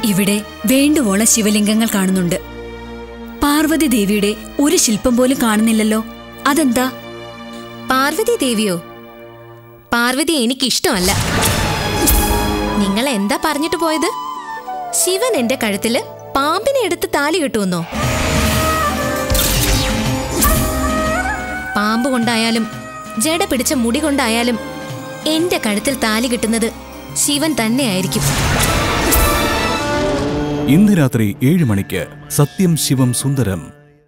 ഇവിടെ വേണ്ടുവോളം ശിവലിംഗങ്ങൾ കാണുന്നുണ്ട് പാർവതി ദേവിയുടെ ഒരു ശില്പം പോലും കാണുന്നില്ലല്ലോ അതെന്താ പാർവതി ദേവിയോ പാർവതി എനിക്കിഷ്ടമല്ല നിങ്ങൾ എന്താ പറഞ്ഞിട്ട് പോയത് ശിവൻ എന്റെ കഴുത്തില് പാമ്പിനെ എടുത്ത് താലി കെട്ടുമെന്നോ പാമ്പ് കൊണ്ടായാലും ജട പിടിച്ച മുടി കൊണ്ടായാലും എന്റെ കഴുത്തിൽ താലി കിട്ടുന്നത് ശിവൻ തന്നെയായിരിക്കും ഇന്ന് രാത്രി ഏഴ് മണിക്ക് സത്യം ശിവം സുന്ദരം